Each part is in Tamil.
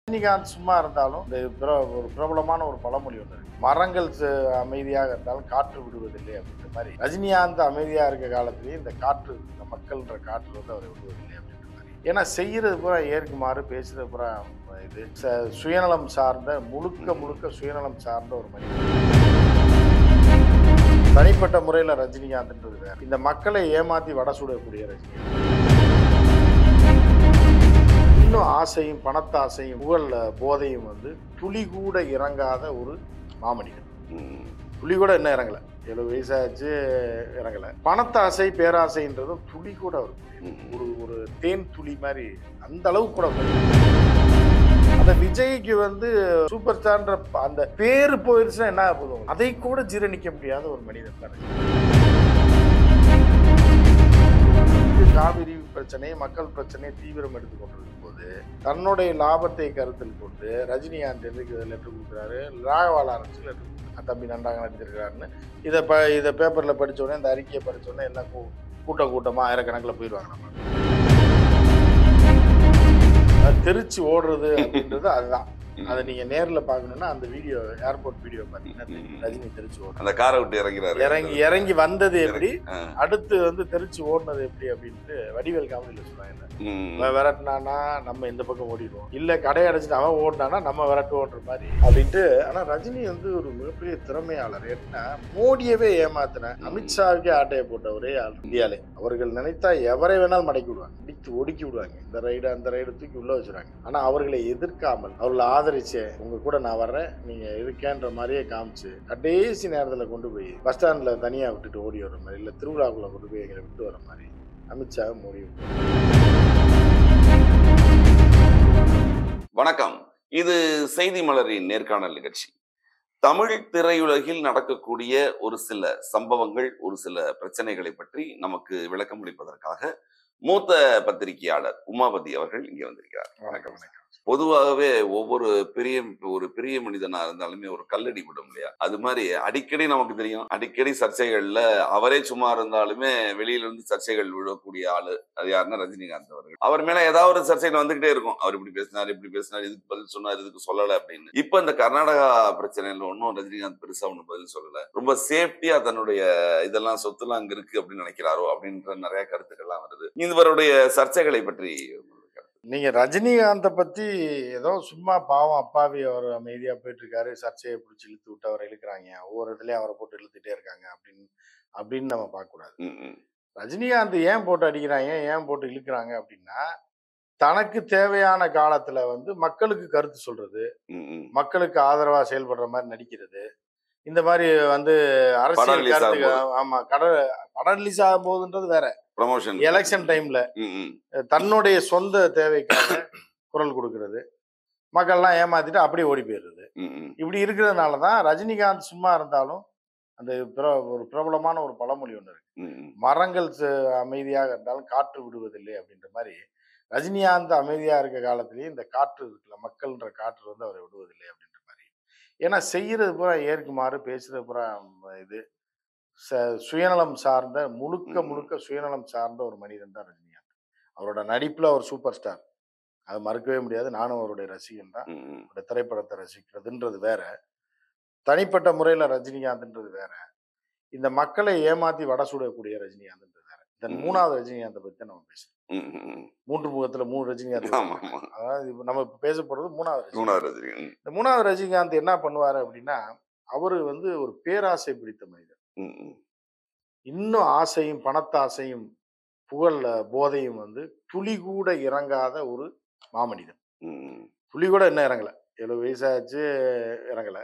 ரஜினிகாந்த் சும்மா இருந்தாலும் இந்த பிர- ஒரு பிரபலமான ஒரு பழமொழி ஒன்று இருக்கு மரங்கள் ச- அமைதியாக இருந்தாலும் காற்று விடுவதில்லை அப்படின்ற மாதிரி ரஜினிகாந்த் அமைதியா இருக்க காலத்திலேயே இந்த காற்று இந்த மக்கள்ன்ற காற்று வந்து அவரை விடுவதில்லை அப்படின்ற மாதிரி ஏன்னா செய்யறது பூரா ஏற்குமாறு பேசுறது பூரா இது ச- சுயநலம் சார்ந்த முழுக்க முழுக்க சுயநலம் சார்ந்த ஒரு மனிதன் தனிப்பட்ட முறையில் ரஜினிகாந்த்ன்றது வேற இந்த மக்களை ஏமாத்தி வட சுடக்கூடிய ரஜினிகாந்த் இன்னும் ஆசையும் பணத்தாசையும் புகழ் போதையும் வந்து துளி கூட இறங்காத ஒரு மாமனிதன் ம். துளி கூட இன்னும் இறங்கல எழுபது வயசாச்சு இறங்கல பணத்தாசை பேராசைன்றதும் துளி கூட அவருக்கு ம். ஒரு ஒரு தேன் துளி மாதிரி அந்த அளவுக்கு கூட கிடையாது. அந்த விஜய்க்கு வந்து சூப்பர் ஸ்டார்ன்ற ப- அந்த பேரு போயிருச்சுன்னா என்ன ஆக போதும் அதை கூட ஜீரணிக்க முடியாத ஒரு மனிதன் தான் காவிரி பிரச்சனை மக்கள் பிரச்சனை தீவிரம் எடுத்துக் கொண்டிருக்கும் போது தன்னுடைய லாபத்தை கருத்தில் கொண்டு ரஜினிகாந்த் எதுக்கு லெட்டர் கொடுக்குறாரு ராகவால ஆரம்பிச்சு லெட்டர் கொடுக்குறாரு தம்பி நன்றாக நடிச்சிருக்கிறாருன்னு இதை ப இதை பேப்பரில் படிச்ச உடனே இந்த அறிக்கையை படிச்ச உடனே எல்லாம் கூ- கூட்டம் கூட்டமாக ஆயிரக்கணக்கில் போயிடுவாங்க நம்ம அது தெரிச்சு ஓடுறது அப்படின்றது அதுதான் அதை நீங்க நேர்ல பார்க்கணும்னா அந்த வீடியோ ஏர்போர்ட் வீடியோ பார்த்தீங்கன்னா தெரியும். ரஜினி தெரிச்சு ஓடுறது அந்த காரை விட்டு இறங்கிறாரு இறங்கி இறங்கி வந்தது எப்படி ஆ. அடுத்து வந்து தெரிச்சு ஓடுனது எப்படி அப்படின்ட்டு வடிவேல் காமெடியில் சொல்லுவாங்க ம். அவன் விரட்டினானா நம்ம இந்த பக்கம் ஓடிடுவோம் இல்ல கடை அடைச்சிட்டு அவன் ஓடினானா நம்ம விரட்டுவோன்ற மாதிரி அப்படின்ட்டு ஆனா ரஜினி வந்து ஒரு மிகப்பெரிய திறமையாளர் ஏன்னா மோடியவே ஏமாத்தின அமித்ஷாவுக்கே ஆட்டையை போட்ட ஒரே ஆள் இந்தியாலே அவர்கள் நினைத்தா எவரை வேணாலும் மடக்கி விடுவாங்க அடித்து ஒடுக்கி விடுவாங்க இந்த ரைடு அந்த ரைடு தூக்கி உள்ள வச்சுருவாங்க ஆனா அவர்களை எதிர்க்காமல் அவர்களை ஆதரிச்சு உங்க கூட நான் வர்றேன் நீங்க இருக்கேன்ற மாதிரியே காமிச்சு கடைசி நேரத்துல கொண்டு போய் பஸ் ஸ்டாண்ட்ல தனியா விட்டுட்டு ஓடி வர மாதிரி இல்ல திருவிழாக்குள்ள கொண்டு போய் எங்களை விட்டு வர மாதிரி அமித்ஷா மோடி வணக்கம் இது செய்தி மலரின் நேர்காணல் நிகழ்ச்சி தமிழ் திரையுலகில் நடக்கக்கூடிய ஒரு சில சம்பவங்கள் ஒரு சில பிரச்சனைகளை பற்றி நமக்கு விளக்கம் அளிப்பதற்காக மூத்த பத்திரிகையாளர் உமாபதி அவர்கள் இங்கே வந்திருக்கிறார் வணக்கம் வணக்கம் பொதுவாகவே ஒவ்வொரு பெரிய ஒரு பெரிய மனிதனா இருந்தாலுமே ஒரு கல்லடி விடும் இல்லையா அது மாதிரி அடிக்கடி நமக்கு தெரியும் அடிக்கடி சர்ச்சைகள்ல அவரே சும்மா இருந்தாலுமே வெளியில இருந்து சர்ச்சைகள் விழக்கூடிய ஆளு அது யாருன்னா ரஜினிகாந்த் அவர்கள் அவர் மேல ஏதாவது ஒரு சர்ச்சைகள் வந்துகிட்டே இருக்கும் அவர் இப்படி பேசினார் இப்படி பேசினார் இதுக்கு பதில் சொன்னார் இதுக்கு சொல்லல அப்படின்னு இப்ப இந்த கர்நாடகா பிரச்சனையில ஒன்றும் ரஜினிகாந்த் பெருசா ஒன்றும் பதில் சொல்லல ரொம்ப சேஃப்டியா தன்னுடைய இதெல்லாம் சொத்துலாம் அங்க இருக்கு அப்படின்னு நினைக்கிறாரோ அப்படின்ற நிறைய கருத்துக்கள்லாம் வருது இவருடைய சர்ச்சைகளை பற்றி உங்களுக்கு கருத்து. நீங்க ரஜினிகாந்தை பத்தி ஏதோ சும்மா பாவம் அப்பாவி அவர் அமைதியா போயிட்டு இருக்காரு சர்ச்சையை பிடிச்சி இழுத்து விட்டு அவரை இழுக்கிறாங்க ஒவ்வொரு இதுலயும் அவரை போட்டு இழுத்துட்டே இருக்காங்க அப்படின்னு அப்படின்னு நம்ம பார்க்க கூடாது ம், ம். ரஜினிகாந்த் ஏன் போட்டு அடிக்கிறாங்க ஏன் போட்டு இழுக்கிறாங்க அப்படின்னா தனக்கு தேவையான காலத்துல வந்து மக்களுக்கு கருத்து சொல்றது ம், ம். மக்களுக்கு ஆதரவா செயல்படுற மாதிரி நடிக்கிறது இந்த மாதிரி வந்து படம் அரசியல் release கருத்துக்கு ஆகும்போது. ஆமா கட படம் ரிலீஸ் ஆகும் போதுன்றது வேற ப்ரமோஷன் எலெக்ஷன் டைம்ல ம், ம். தன்னுடைய சொந்த தேவைக்காக குரல் கொடுக்கறது மக்கள்லாம் ஏமாத்திட்டு அப்படியே ஓடி போயிடுறது ம், ம். இப்படி இருக்கிறதுனால தான் ரஜினிகாந்த் சும்மா இருந்தாலும் அந்த பிர- ஒரு பிரபலமான ஒரு பழமொழி ஒன்று இருக்கு ம், ம். மரங்கள் ச- அமைதியாக இருந்தாலும் காற்று விடுவதில்லை அப்படின்ற மாதிரி ரஜினிகாந்த் அமைதியா இருக்க காலத்திலேயே இந்த காற்று இருக்குல்ல மக்கள்ன்ற காற்று வந்து அவரை விடுவதில்லை அப்படின்ற மாதிரி ஏன்னா செய்யறது பூரா ஏற்குமாறு பேசுறது பூரா ம், இது ச- சுயநலம் சார்ந்த முழுக்க ம். முழுக்க சுயநலம் சார்ந்த ஒரு மனிதன் தான் ரஜினிகாந்த் அவரோட நடிப்புல அவர் சூப்பர் ஸ்டார் அது மறுக்கவே முடியாது நானும் அவருடைய ரசிகன் தான் ம், ம். அவருடைய திரைப்படத்தை ரசிக்கிறதுன்றது வேற தனிப்பட்ட முறையில ரஜினிகாந்த்ன்றது வேற இந்த மக்களை ஏமாத்தி வட சுடக்கூடிய ரஜினிகாந்த்ன்றது வேற இந்த ம். மூணாவது ரஜினிகாந்தை பத்தி தான் நம்ம பேசுறோம் ம், ம், ம். மூன்று முகத்துல மூணு ரஜினிகாந்த் ஆமா, ஆமா. அதாவது இப்ப நம்ம இப்ப பேச போறது மூணாவது ரஜினிகாந்த் மூணாவது ரஜினி. ம், இந்த மூணாவது ரஜினிகாந்த் என்ன பண்ணுவாரு அப்படின்னா அவரு வந்து ஒரு பேராசை பிடித்த மனிதர் ம், ம். இன்னும் ஆசையும் பணத்தாசையும் புகழ் போதையும் வந்து துளி கூட இறங்காத ஒரு மாமனிதன் ம், ம். துளி கூட இன்னும் இறங்கல எழுபது வயசாச்சு இறங்கல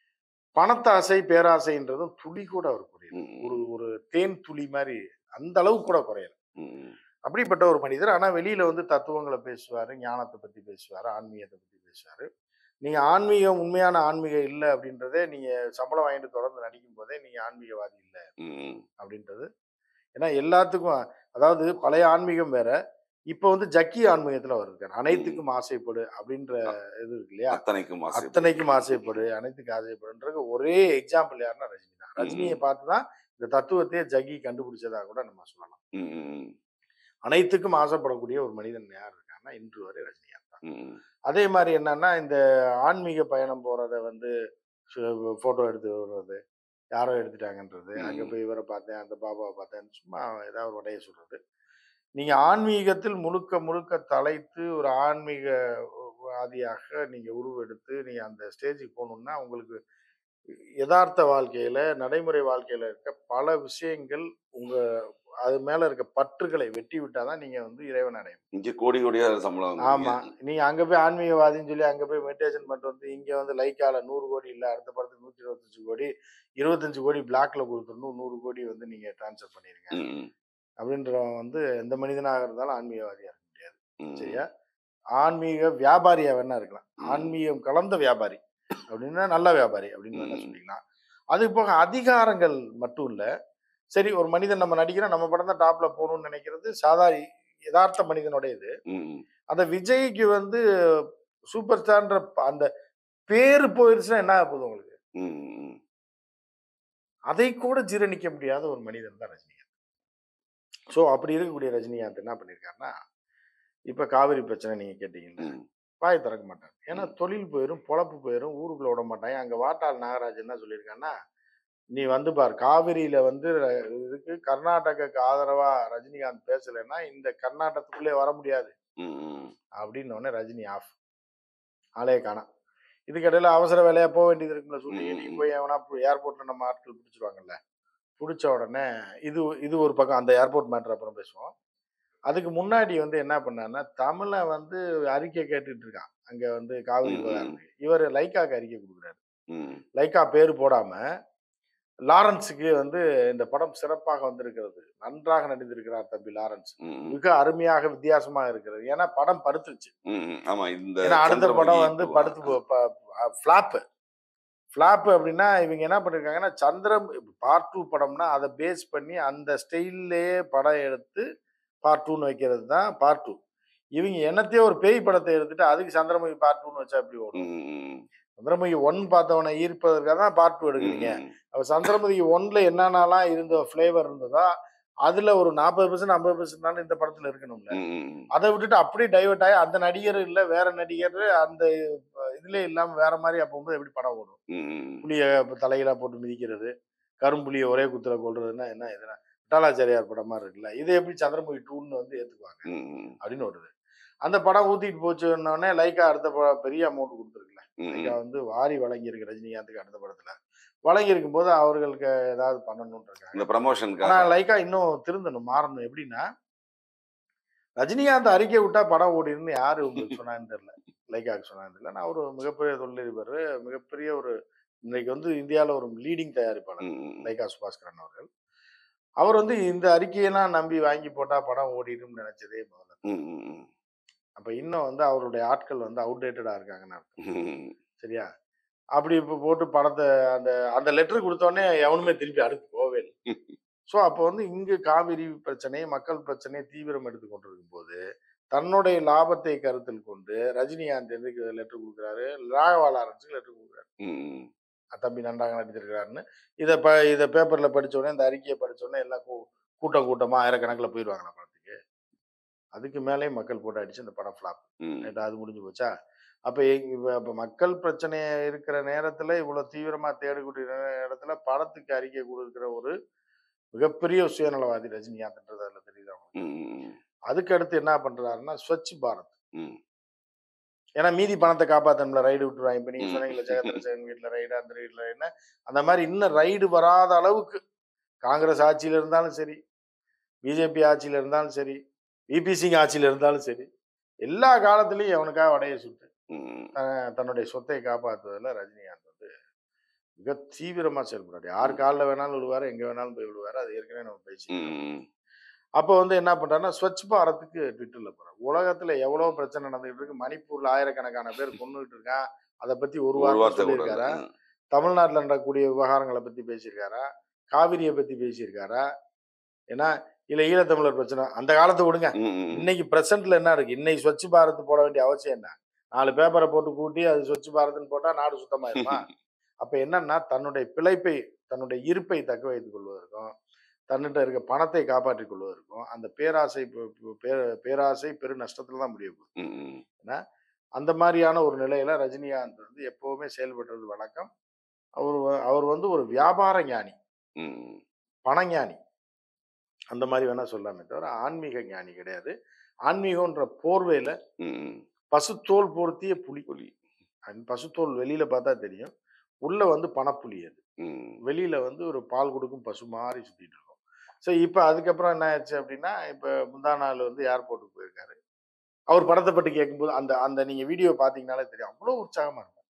பணத்தாசை பேராசைன்றதும் துளி கூட அவர் குறையல ம், ம். ஒரு ஒரு தேன் துளி மாதிரி அந்த அளவுக்கு கூட குறையல ம், ம். அப்படிப்பட்ட ஒரு மனிதர் ஆனா வெளியில வந்து தத்துவங்களை பேசுவாரு ஞானத்தை பத்தி பேசுவாரு ஆன்மீகத்தை பத்தி பேசுவாரு நீங்க ஆன்மீகம் உண்மையான ஆன்மீகம் இல்லை அப்படின்றதே நீங்க சம்பளம் வாங்கிட்டு தொடர்ந்து நடிக்கும் போதே நீங்க ஆன்மீகவாதி இல்லை ம், ம். அப்படின்றது ஏன்னா எல்லாத்துக்கும் அதாவது பழைய ஆன்மீகம் வேற இப்போ வந்து ஜக்கி ஆன்மீகத்துல வருது அனைத்துக்கும் ஆசைப்படு அப்படின்ற இது இருக்கு இல்லையா அத்தனைக்கும் ஆசை. அத்தனைக்கும் ஆசைப்படு அனைத்துக்கும் ஆசைப்படுன்றது ஒரே எக்ஸாம்பிள் யாருன்னா ரஜினி தான் ரஜினியை பார்த்து தான் இந்த தத்துவத்தையே ஜக்கி கண்டுபிடிச்சதா கூட நம்ம சொல்லலாம் ம், ம், ம். அனைத்துக்கும் ஆசைப்படக்கூடிய ஒரு மனிதன் யார் இருக்காங்கன்னா இன்று வரை ரஜினிகாந்த் தான் ம், அதே மாதிரி என்னன்னா இந்த ஆன்மீக பயணம் போறத வந்து போட்டோ எடுத்து வர்றது யாரோ எடுத்துட்டாங்கன்றது அங்க ம். போய் இவரை பார்த்தேன் அந்த பாபாவை பார்த்தேன் சும்மா ஏதாவது ஒரு உடைய சொல்றது நீங்க ஆன்மீகத்தில் முழுக்க முழுக்க தலைத்து ஒரு ஆன்மீகவாதியாக நீங்க உருவெடுத்து நீங்க அந்த ஸ்டேஜுக்கு போகணும்னா உங்களுக்கு யதார்த்த வாழ்க்கையில நடைமுறை வாழ்க்கையில இருக்க பல விஷயங்கள் உங்க அது மேல இருக்க பற்றுகளை வெட்டி விட்டாதான் நீங்க வந்து இறைவன் அடையும் இங்க கோடி கோடியா சம்பளம் ஆமா வாங்குறீங்க. நீங்க அங்க போய் ஆன்மீகவாதின்னு சொல்லி அங்க போய் மெடிடேஷன் பண்ணிட்டு வந்து இங்க வந்து லைக்கால நூறு கோடி இல்ல அடுத்த படத்துக்கு நூத்தி இருபத்தஞ்சு கோடி இருபத்தஞ்சு கோடி பிளாக்ல கொடுத்துடணும் நூறு கோடி வந்து நீங்க டிரான்ஸ்ஃபர் பண்ணிருங்க ம், ம், அப்படின்றவன் வந்து எந்த மனிதனாக இருந்தாலும் ஆன்மீகவாதியா இருக்க முடியாது ம். சரியா ஆன்மீக வியாபாரியா வேணா இருக்கலாம் ம். ஆன்மீகம் கலந்த வியாபாரி அப்படின்னா நல்ல வியாபாரி அப்படின்னு வேணா ம். சொல்லிக்கலாம் அது போக அதிகாரங்கள் மட்டும் இல்ல சரி ஒரு மனிதன் நம்ம நடிக்கிறோம் நம்ம படம் தான் டாப்ல போகணும்னு நினைக்கிறது சாதாரண யதார்த்த மனிதனுடைய இது ம், ம். அந்த விஜய்க்கு வந்து சூப்பர் ஸ்டார்ன்ற ப- அந்த பேரு போயிருச்சுன்னா என்ன ஆக போகுது உங்களுக்கு ம், ம். அதை கூட ஜீரணிக்க முடியாத ஒரு மனிதன் தான் ரஜினிகாந்த் ஸோ அப்படி இருக்கக்கூடிய ரஜினிகாந்த் என்ன பண்ணியிருக்காருன்னா இப்ப காவிரி பிரச்சனை நீங்க கேட்டீங்கல்ல ம். வாய் திறக்க மாட்டாங்க ஏன்னா ம். தொழில் போயிடும் பொழப்பு போயிடும் ஊருக்குள்ள விட மாட்டாங்க அங்க வாட்டாள் நாகராஜ் என்ன சொல்லியிருக்காங்கன்னா நீ வந்து பார் காவிரியில வந்து ர- இதுக்கு கர்நாடகாக்கு ஆதரவா ரஜினிகாந்த் பேசலைன்னா இந்த கர்நாடகத்துக்குள்ளே வர முடியாது ம், ம். அப்படின்னு உடனே ரஜினி ஆஃப் ஆளே காணோம் இதுக்கிடையில அவசர வேலையா போக வேண்டியது இருக்குல்ல சூழ்நிலை நீ ம். போய் எவனா ஏர்போர்ட்ல நம்ம ஆட்கள் பிடிச்சிருவாங்கல்ல பிடிச்ச உடனே இது இது ஒரு பக்கம் அந்த ஏர்போர்ட் மேட்டர் அப்புறம் பேசுவோம் அதுக்கு முன்னாடி வந்து என்ன பண்ணான்னா தமிழை வந்து அறிக்கை கேட்டுட்டு இருக்கான் அங்க வந்து காவிரி ம், ம். விவகாரத்துக்கு இவர் லைக்காக்கு அறிக்கை கொடுக்குறாரு ம். லைக்கா பேர் போடாம லாரன்ஸுக்கு வந்து இந்த படம் சிறப்பாக வந்திருக்கிறது நன்றாக நடித்திருக்கிறார் தம்பி லாரன்ஸ் ம், ம். மிக அருமையாக வித்தியாசமாக இருக்கிறது ஏன்னா படம் படுத்துருச்சு ம், ம். ஆமா இந்த ஏன்னா அடுத்த சந்திரமுகி படம் வந்து two. படுத்து ஃபிளாப்பு ஃபிளாப் அப்படின்னா இவங்க என்ன பண்ணிருக்காங்கன்னா சந்திரம் பார்ட் டூ படம்னா அதை பேஸ் பண்ணி அந்த ஸ்டைல்லையே படம் எடுத்து பார்ட் டூன்னு வைக்கிறது தான் பார்ட் டூ இவங்க என்னத்தையோ ஒரு பேய் படத்தை எடுத்துட்டு அதுக்கு சந்திரமுகி பார்ட் டூன்னு வச்சா எப்படி ஓடும் ம், ம், சந்திரமுகி ஒன் பார்த்தவனை ஈர்ப்பதற்காக தான் பார்ட் டூ ம். எடுக்கிறீங்க ம், அப்ப சந்திரமுகி ஒன்ல என்னென்னலாம் இருந்த ஃப்ளேவர் இருந்ததோ அதுல ஒரு நாற்பது பர்சன்ட் ஐம்பது பர்சன்ட் இந்த படத்துல இருக்கணும்ல ம், ம், ம். அதை விட்டுட்டு அப்படியே டைவர்ட் ஆகி அந்த நடிகர் இல்ல வேற நடிகர் அந்த இதுல இல்லாம வேற மாதிரி அப்போது எப்படி படம் ஓடும் ம், ம். புளிய தலையில போட்டு மிதிக்கிறது கரும்புலியை ஒரே குத்துல கொள்றதுன்னா என்ன இதுனா விட்டாலாச்சாரியார் படம் மாதிரி இருக்குல்ல இதை எப்படி சந்திரமுகி டூன்னு வந்து ஏத்துக்குவாங்க ம், ம். அப்படின்னு வருது அந்த படம் ஊத்திட்டு போச்சுன்னொடனே லைக்கா அடுத்த படம் பெரிய அமௌண்ட் கொடுத்துருக்குல்ல ம், லைக்கா ம். வந்து வாரி வழங்கியிருக்கு ரஜினிகாந்துக்கு அடுத்த படத்துல வழங்கி இருக்கும் போது அவர்களுக்கு ஏதாவது பண்ணணும்னு இருக்காங்க இந்த ஆனா ப்ரமோஷனுக்காக லைக்கா இன்னும் திருந்தணும் மாறணும் எப்படின்னா ரஜினிகாந்த் அறிக்கை விட்டா படம் ஓடிடுன்னு யாரு உங்களுக்கு சொன்னான்னு தெரியல லைக்காக்கு சொன்னான்னு தெரியல நான் ஒரு மிகப்பெரிய தொழிலதிபர் மிகப்பெரிய ஒரு இன்னைக்கு வந்து இந்தியாவில் ஒரு லீடிங் தயாரிப்பாளர் ம், ம். லைகா சுபாஸ்கரன் அவர்கள் அவர் வந்து இந்த அறிக்கையெல்லாம் நம்பி வாங்கி போட்டா படம் ஓடிடும்னு நினைச்சதே முதல்ல ம், ம், ம். அப்ப இன்னும் வந்து அவருடைய ஆட்கள் வந்து அவுடேட்டடா இருக்காங்கன்னு அர்த்தம் ம், சரியா அப்படி இப்போ போட்டு படத்தை அந்த அந்த லெட்டர் கொடுத்தோடனே எவனுமே திருப்பி அடுத்து போவே இல்லை ஸோ அப்போ வந்து இங்கு காவிரி பிரச்சனை மக்கள் பிரச்சனை தீவிரம் எடுத்து கொண்டிருக்கும் போது தன்னுடைய லாபத்தை கருத்தில் கொண்டு ரஜினிகாந்த் எதுக்கு லெட்டர் கொடுக்குறாரு ராகவா லாரன்ஸுக்கு லெட்டர் கொடுக்குறாரு ம், ம். தம்பி நன்றாக நடிச்சிருக்கிறாருன்னு இதை ப இதை பேப்பரில் படிச்ச உடனே இந்த அறிக்கையை படிச்ச உடனே எல்லாம் கூ கூட்டம் கூட்டமாக ஆயிரக்கணக்கில் போயிடுவாங்களா படத்துக்கு அதுக்கு மேலே மக்கள் போட்டு அடிச்சு அந்த படம் ஃப்ளாப் ம். ரைட்டா அது முடிஞ்சு போச்சா அப்போ இப்போ மக்கள் பிரச்சனை இருக்கிற நேரத்தில் இவ்வளோ தீவிரமாக தேடக்கூடிய நே- இடத்துல படத்துக்கு அறிக்கை கொடுக்குற ஒரு மிகப்பெரிய சுயநலவாதி ரஜினிகாந்த்ன்றது அதில் தெரியுது அவங்களுக்கு ம், ம், அதுக்கு அடுத்து என்ன பண்ணுறாருன்னா ஸ்வச் பாரத் ம். ஏன்னா மீதி பணத்தை காப்பாற்றணும்ல ரைடு விட்டுருவாங்க இப்போ நீங்கள் ம். சொன்னீங்களா ஜெகதரசன் வீட்டில் ரைடு அந்த வீட்டில் ரைடுன்னு அந்த மாதிரி இன்னும் ரைடு வராத அளவுக்கு காங்கிரஸ் ஆட்சியில் இருந்தாலும் சரி பிஜேபி ஆட்சியில் இருந்தாலும் சரி விபி சிங் ஆட்சியில் இருந்தாலும் சரி எல்லா காலத்துலேயும் எவனுக்காக வடைய சுட்டு ம். அஹ் தன்னுடைய சொத்தை காப்பாற்றுவதில் ரஜினிகாந்த் வந்து மிக தீவிரமாக செயல்படுறாரு யார் காலில் வேணாலும் விழுவாரு எங்கே வேணாலும் போய் விழுவாரு அது ஏற்கனவே நம்ம பேசி ம், ம். அப்போ வந்து என்ன பண்றாருன்னா ஸ்வச் பாரத்துக்கு ட்விட்டர்ல போறாரு உலகத்துல எவ்வளவு பிரச்சனை நடந்துகிட்டு இருக்கு மணிப்பூர்ல ஆயிரக்கணக்கான பேர் கொண்டுகிட்டு இருக்கான் அதை பத்தி ஒரு ஒரு வார்த்தை வார்த்தை கூட இல்ல. சொல்லியிருக்காரா தமிழ்நாட்டுல நடக்கக்கூடிய விவகாரங்களை பத்தி பேசியிருக்காரா காவிரியை பத்தி பேசியிருக்காரா ஏன்னா இல்ல ஈழத்தமிழர் பிரச்சனை அந்த காலத்தை விடுங்க ம், ம். இன்னைக்கு பிரசன்ட்ல என்ன இருக்கு இன்னைக்கு ஸ்வச் பாரத் போட வேண்டிய அவசியம் என்ன நாலு பேப்பரை போட்டு கூட்டி அது ஸ்வச் பாரத்னு போட்டா நாடு சுத்தமாயிருமா அப்ப என்னன்னா தன்னுடைய பிழைப்பை தன்னுடைய இருப்பை தக்க வைத்துக் கொள்வதற்கும் தன்னிட்ட இருக்க பணத்தை காப்பாற்றிக் கொள்வதற்கும் அந்த பேராசை பே- பே- பேராசை பெரு நஷ்டத்துல தான் முடிய போகுது ம், ம். அந்த மாதிரியான ஒரு நிலையில ரஜினிகாந்த் வந்து எப்பவுமே செயல்படுறது வழக்கம் அவர் வ- அவர் வந்து ஒரு வியாபார ஞானி ம். பணஞானி அந்த மாதிரி வேணா சொல்லாமே தவிர ஆன்மீக ஞானி கிடையாது ஆன்மீகம்ன்ற போர்வையில ம். பசுத்தோல் பொருத்திய புலி புலி. அந்த பசுத்தோல் வெளியில பார்த்தா தெரியும் உள்ள வந்து பணப்புலி அது ம். வெளியில வந்து ஒரு பால் கொடுக்கும் பசு மாதிரி சுத்திட்டு இருக்கும் ஸோ இப்போ அதுக்கப்புறம் என்ன ஆயிடுச்சு அப்படின்னா இப்போ முந்தா நாள் வந்து ஏர்போர்ட்டுக்கு போயிருக்காரு அவர் படத்தை பற்றி கேட்கும்போது அந்த அந்த நீங்க வீடியோ பார்த்தீங்கனாலே தெரியும் அவ்வளோ உற்சாகமா இருக்கும்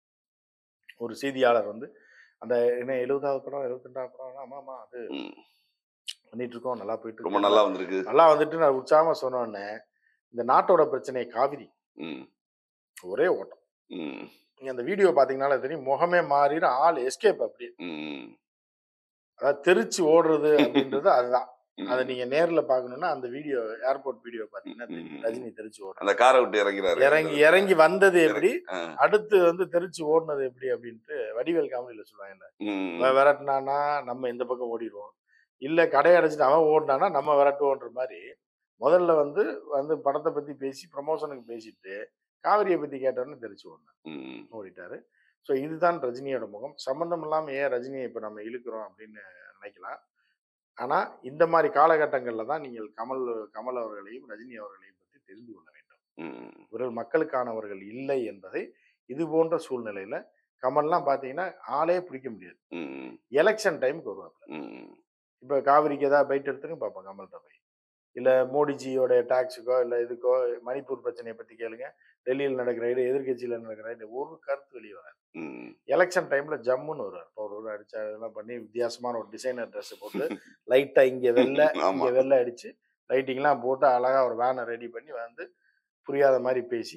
ஒரு செய்தியாளர் வந்து அந்த என்ன எழுபதாவது படம் எழுபத்தெண்டாவது படம் ஆமா ஆமா அது ம். பண்ணிட்டு இருக்கோம் நல்லா போயிட்டு ரொம்ப இருக்கு. நல்லா வந்திருக்கு நல்லா வந்துட்டு நான் உற்சாகமா சொன்ன உடனே இந்த நாட்டோட பிரச்சனை காவிரி ம். ஒரே ஓட்டம் ம். நீங்க அந்த வீடியோ பாத்தீங்கன்னாலே தெரியும் முகமே மாறிடு ஆள் எஸ்கேப் அப்படியே ம். அதாவது தெரிச்சு ஓடுறது அப்படின்றது அதுதான் ம். அதை நீங்க நேர்ல பார்க்கணும்னா அந்த வீடியோ ஏர்போர்ட் வீடியோ பாத்தீங்கன்னா ம், தெரியும் ம், ரஜினி தெரிச்சு ஓடுறது அந்த காரை விட்டு இறங்கிறாரு இறங்கி இறங்கி வந்தது எப்படி ஆ. அடுத்து வந்து தெரிச்சு ஓடுனது எப்படி அப்படின்ட்டு வடிவேல் காமெடியில சொல்லுவாங்கல்ல ம். அவன் விரட்டினானா நம்ம இந்த பக்கம் ஓடிடுவோம் இல்ல கடை அடைச்சிட்டு அவன் ஓடினானா நம்ம விரட்டுவோன்ற மாதிரி முதல்ல வந்து வந்து படத்தை பத்தி பேசி ப்ரமோஷனுக்கு பேசிட்டு காவிரியை பத்தி கேட்டோன்னு தெரிச்சு ஓடினான் ம். ஓடிட்டாரு ஸோ இதுதான் ரஜினியோட முகம் சம்பந்தம் இல்லாம ஏன் ரஜினியை இப்போ நம்ம இழுக்கிறோம் அப்படின்னு நினைக்கலாம் ஆனா இந்த மாதிரி காலகட்டங்கள்ல தான் நீங்கள் கமல் கமல் அவர்களையும் ரஜினி அவர்களையும் பற்றி தெரிந்து கொள்ள வேண்டும் ம். இவர்கள் மக்களுக்கானவர்கள் இல்லை என்பதை இது போன்ற சூழ்நிலையில கமல்லாம் பார்த்தீங்கன்னா ஆளே பிடிக்க முடியாது ம். எலெக்ஷன் டைமுக்கு வருவாங்க ம். இப்போ காவிரிக்கு ஏதாவது பைட் எடுத்துங்க பார்ப்போம் கமல்கிட்ட போய் இல்லை மோடிஜியோட டாக்ஸுக்கோ இல்லை இதுக்கோ மணிப்பூர் பிரச்சனையை பற்றி கேளுங்க டெல்லியில் நடக்கிற இது எதிர்கட்சியில் நடக்கிற இது ஒரு கருத்து வெளியே வராது ம். எலெக்ஷன் டைம்ல ஜம்முன்னு வருவார் பவுடர் அடிச்சு அதெல்லாம் பண்ணி வித்தியாசமான ஒரு டிசைனர் ட்ரெஸ் போட்டு லைட்டா இங்க வெள்ளை ஆமா. இங்க வெள்ளை அடிச்சு லைட்டிங்லாம் போட்டு அழகா ஒரு வேனை ரெடி பண்ணி வந்து புரியாத மாதிரி பேசி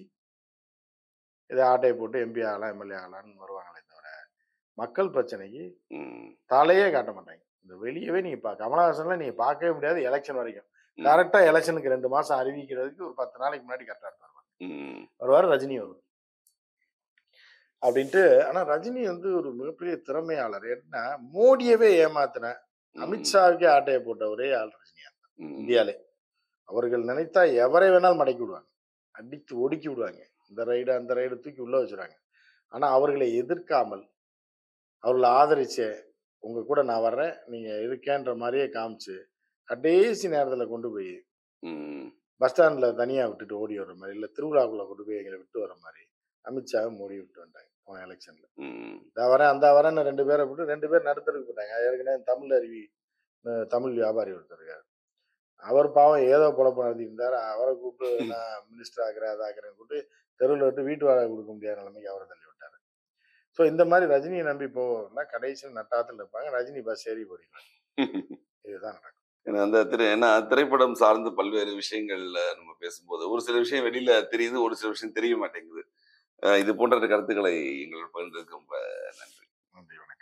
இதை ஆட்டையை போட்டு எம்பி ஆகலாம் எம்எல்ஏ ஆகலாம்னு வருவாங்களே தவிர மக்கள் பிரச்சனைக்கு ம். தலையே காட்ட மாட்டாங்க இந்த வெளியவே நீங்க பா கமலஹாசன்ல நீங்க பார்க்கவே முடியாது எலெக்ஷன் வரைக்கும் ம். கரெக்டா எலெக்ஷனுக்கு ரெண்டு மாசம் அறிவிக்கிறதுக்கு ஒரு பத்து நாளைக்கு முன்னாடி கரெக்டா இருப்பார் ம். வருவார் ரஜினி வரும் அப்படின்ட்டு ஆனா ரஜினி வந்து ஒரு மிகப்பெரிய திறமையாளர் என்ன மோடியவே ஏமாத்தின அமித்ஷாவுக்கே ஆட்டையை போட்ட ஒரே ஆள் ரஜினியா ம். இந்தியாலே அவர்கள் நினைத்தா எவரை வேணாலும் மடக்கி விடுவாங்க அடித்து ஒடுக்கி விடுவாங்க இந்த ரைடு அந்த ரைடு தூக்கி உள்ள வச்சுருவாங்க ஆனா அவர்களை எதிர்க்காமல் அவர்களை ஆதரிச்சு உங்க கூட நான் வர்றேன் நீங்க இருக்கேன்ற மாதிரியே காமிச்சு கடைசி நேரத்துல கொண்டு போய் ம். பஸ் ஸ்டாண்ட்ல தனியா விட்டுட்டு ஓடி வர மாதிரி இல்ல திருவிழாக்குள்ள கொண்டு போய் எங்களை விட்டு வர மாதிரி அமித்ஷாவை மோடி விட்டு வந்துட்டாங்க போன எலெக்ஷன்ல ம். இந்த வரேன் அந்த வரேன்னு ரெண்டு பேரை விட்டு ரெண்டு பேர் நடுத்தருக்கு போட்டாங்க ஏற்கனவே தமிழ் அருவி அஹ் தமிழ் வியாபாரி ஒருத்தர் இருக்காரு அவர் பாவம் ஏதோ குழப்பம் நடத்தியிருந்தார் அவரை கூப்பிட்டு நான் மினிஸ்டர் ஆகிறேன் அதாகிறேன்னு கூப்பிட்டு தெருவில் விட்டு வீட்டு வாடகை கொடுக்க முடியாத நிலைமைக்கு அவரை தள்ளி விட்டாரு ஸோ இந்த மாதிரி ரஜினியை நம்பி போவோம்னா கடைசியில் நட்டாத்தில் இருப்பாங்க ரஜினி பஸ் ஏறி போயிடுவாங்க இதுதான் நடக்கும் ஏன்னா அந்த திரை ஏன்னா திரைப்படம் சார்ந்து பல்வேறு விஷயங்கள்ல நம்ம பேசும்போது ஒரு சில விஷயம் வெளியில தெரியுது ஒரு சில விஷயம் தெரிய மாட்டேங்குது அஹ் இது போன்ற கருத்துக்களை எங்கள் பகிர்ந்ததுக்கு ரொம்ப நன்றி நன்றி வணக்கம்